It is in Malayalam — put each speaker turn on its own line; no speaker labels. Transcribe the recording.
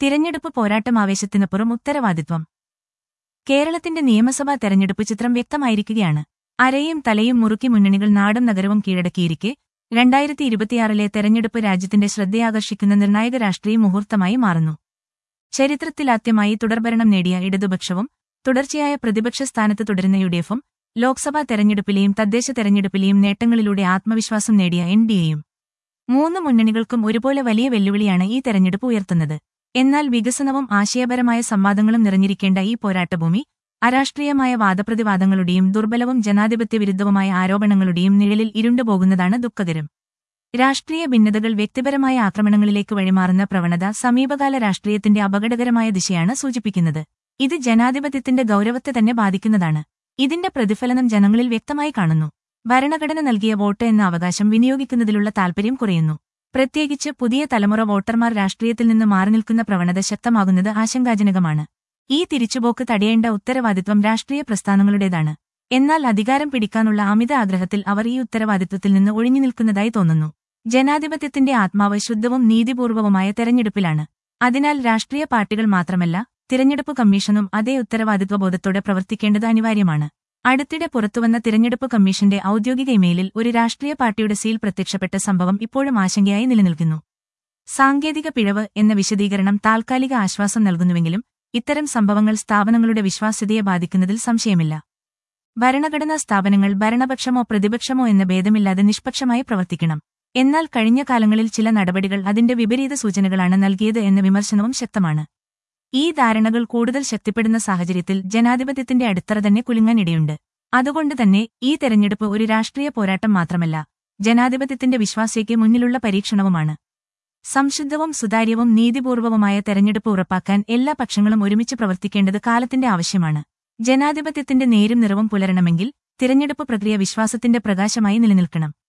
തിരഞ്ഞെടുപ്പ് പോരാട്ടം ആവേശത്തിനപ്പുറം ഉത്തരവാദിത്വം കേരളത്തിന്റെ നിയമസഭാ തെരഞ്ഞെടുപ്പ് ചിത്രം വ്യക്തമായിരിക്കുകയാണ് അരയും തലയും മുറുക്കി മുന്നണികൾ നാടും നഗരവും കീഴടക്കിയിരിക്കെ രണ്ടായിരത്തി ഇരുപത്തിയാറിലെ തെരഞ്ഞെടുപ്പ് രാജ്യത്തിന്റെ ശ്രദ്ധയാകർഷിക്കുന്ന നിർണായക രാഷ്ട്രീയ മുഹൂർത്തമായി മാറുന്നു ചരിത്രത്തിലാദ്യമായി തുടർഭരണം നേടിയ ഇടതുപക്ഷവും തുടർച്ചയായ പ്രതിപക്ഷ സ്ഥാനത്ത് തുടരുന്ന യുഡിഎഫും ലോക്സഭാ തെരഞ്ഞെടുപ്പിലെയും തദ്ദേശ തെരഞ്ഞെടുപ്പിലെയും നേട്ടങ്ങളിലൂടെ ആത്മവിശ്വാസം നേടിയ എൻ ഡി എയും മൂന്ന് മുന്നണികൾക്കും ഒരുപോലെ വലിയ വെല്ലുവിളിയാണ് ഈ തെരഞ്ഞെടുപ്പ് ഉയർത്തുന്നത് എന്നാൽ വികസനവും ആശയപരമായ സംവാദങ്ങളും നിറഞ്ഞിരിക്കേണ്ട ഈ പോരാട്ടഭൂമി അരാഷ്ട്രീയമായ വാദപ്രതിവാദങ്ങളുടെയും ദുർബലവും ജനാധിപത്യവിരുദ്ധവുമായ ആരോപണങ്ങളുടെയും നിഴലിൽ ഇരുണ്ടുപോകുന്നതാണ് ദുഃഖകരം രാഷ്ട്രീയ ഭിന്നതകൾ വ്യക്തിപരമായ ആക്രമണങ്ങളിലേക്ക് വഴിമാറുന്ന പ്രവണത സമീപകാല രാഷ്ട്രീയത്തിന്റെ അപകടകരമായ ദിശയാണ് സൂചിപ്പിക്കുന്നത് ഇത് ജനാധിപത്യത്തിന്റെ ഗൗരവത്തെ തന്നെ ബാധിക്കുന്നതാണ് ഇതിന്റെ പ്രതിഫലനം ജനങ്ങളിൽ വ്യക്തമായി കാണുന്നു ഭരണഘടന നൽകിയ വോട്ട് എന്ന അവകാശം വിനിയോഗിക്കുന്നതിലുള്ള താൽപര്യം കുറയുന്നു പ്രത്യേകിച്ച് പുതിയ തലമുറ വോട്ടർമാർ രാഷ്ട്രീയത്തിൽ നിന്ന് മാറി നിൽക്കുന്ന പ്രവണത ശക്തമാകുന്നത് ആശങ്കാജനകമാണ് ഈ തിരിച്ചുപോക്ക് തടയേണ്ട ഉത്തരവാദിത്വം രാഷ്ട്രീയ പ്രസ്ഥാനങ്ങളുടേതാണ് എന്നാൽ അധികാരം പിടിക്കാനുള്ള അമിത ആഗ്രഹത്തിൽ അവർ ഈ ഉത്തരവാദിത്വത്തിൽ നിന്ന് ഒഴിഞ്ഞു നിൽക്കുന്നതായി തോന്നുന്നു ജനാധിപത്യത്തിന്റെ ആത്മാവ് ശുദ്ധവും നീതിപൂർവവുമായ തെരഞ്ഞെടുപ്പിലാണ് അതിനാൽ രാഷ്ട്രീയ പാർട്ടികൾ മാത്രമല്ല തിരഞ്ഞെടുപ്പ് കമ്മീഷനും അതേ ഉത്തരവാദിത്വബോധത്തോടെ പ്രവർത്തിക്കേണ്ടത് അനിവാര്യമാണ് അടുത്തിടെ പുറത്തുവന്ന തിരഞ്ഞെടുപ്പ് കമ്മീഷന്റെ ഔദ്യോഗിക ഇമെയിലിൽ ഒരു രാഷ്ട്രീയ പാർട്ടിയുടെ സീൽ പ്രത്യക്ഷപ്പെട്ട സംഭവം ഇപ്പോഴും ആശങ്കയായി നിലനിൽക്കുന്നു സാങ്കേതിക പിഴവ് എന്ന വിശദീകരണം താൽക്കാലിക ആശ്വാസം നൽകുന്നുവെങ്കിലും ഇത്തരം സംഭവങ്ങൾ സ്ഥാപനങ്ങളുടെ വിശ്വാസ്യതയെ ബാധിക്കുന്നതിൽ സംശയമില്ല ഭരണഘടനാ സ്ഥാപനങ്ങൾ ഭരണപക്ഷമോ പ്രതിപക്ഷമോ എന്ന ഭേദമില്ലാതെ നിഷ്പക്ഷമായി പ്രവർത്തിക്കണം എന്നാൽ കഴിഞ്ഞ കാലങ്ങളിൽ ചില നടപടികൾ അതിന്റെ വിപരീത സൂചനകളാണ് നൽകിയത് എന്ന വിമർശനവും ശക്തമാണ് ഈ ധാരണകൾ കൂടുതൽ ശക്തിപ്പെടുന്ന സാഹചര്യത്തിൽ ജനാധിപത്യത്തിന്റെ അടിത്തറ തന്നെ കുലുങ്ങാനിടയുണ്ട് അതുകൊണ്ട് തന്നെ ഈ തെരഞ്ഞെടുപ്പ് ഒരു രാഷ്ട്രീയ പോരാട്ടം മാത്രമല്ല ജനാധിപത്യത്തിന്റെ വിശ്വാസ്യയ്ക്ക് മുന്നിലുള്ള പരീക്ഷണവുമാണ് സംശുദ്ധവും സുതാര്യവും നീതിപൂർവവുമായ തെരഞ്ഞെടുപ്പ് ഉറപ്പാക്കാൻ എല്ലാ പക്ഷങ്ങളും ഒരുമിച്ച് പ്രവർത്തിക്കേണ്ടത് കാലത്തിന്റെ ആവശ്യമാണ് ജനാധിപത്യത്തിന്റെ നേരും നിറവും പുലരണമെങ്കിൽ തിരഞ്ഞെടുപ്പ് പ്രക്രിയ വിശ്വാസത്തിന്റെ പ്രകാശമായി നിലനിൽക്കണം